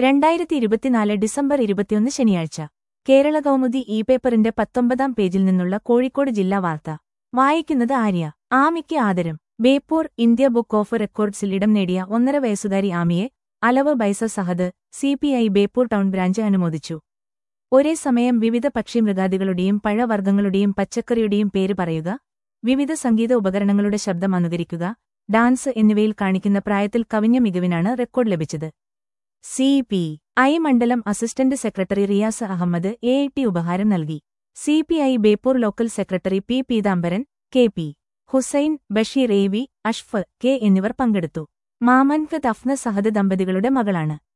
രണ്ടായിരത്തി ഇരുപത്തിനാല് ഡിസംബർ ഇരുപത്തിയൊന്ന് ശനിയാഴ്ച കേരള കൗമുദി ഇ പേപ്പറിന്റെ പത്തൊമ്പതാം പേജിൽ നിന്നുള്ള കോഴിക്കോട് ജില്ലാ വാർത്ത വായിക്കുന്നത് ആര്യ ആമിക്ക് ആദരം ബേപ്പൂർ ഇന്ത്യ ബുക്ക് ഓഫ് റെക്കോർഡ്സിൽ ഇടം നേടിയ ഒന്നര വയസ്സുകാരി ആമിയെ അലവ് ബൈസ Sahad CPI Beypore town branch അനുമോദിച്ചു ഒരേ സമയം വിവിധ പക്ഷിമൃഗാദികളുടെയും പഴവർഗ്ഗങ്ങളുടെയും പച്ചക്കറിയുടെയും പേര് പറയുക വിവിധ സംഗീത ഉപകരണങ്ങളുടെ ശബ്ദം അനുകരിക്കുക ഡാൻസ് എന്നിവയിൽ കാണിക്കുന്ന പ്രായത്തിൽ കവിഞ്ഞ മികവിനാണ് റെക്കോർഡ് ലഭിച്ചത് സി പി ഐ മണ്ഡലം assistant secretary Riyas Ahammed A T ഉപഹാരം നൽകി C P I Beypore local secretary P Peethambaran K P Hussain Basheer A V അഷ്ഫ് കെ എന്നിവർ പങ്കെടുത്തു മാമൻഖ് തഫ്ന സഹദ് ദമ്പതികളുടെ മകളാണ്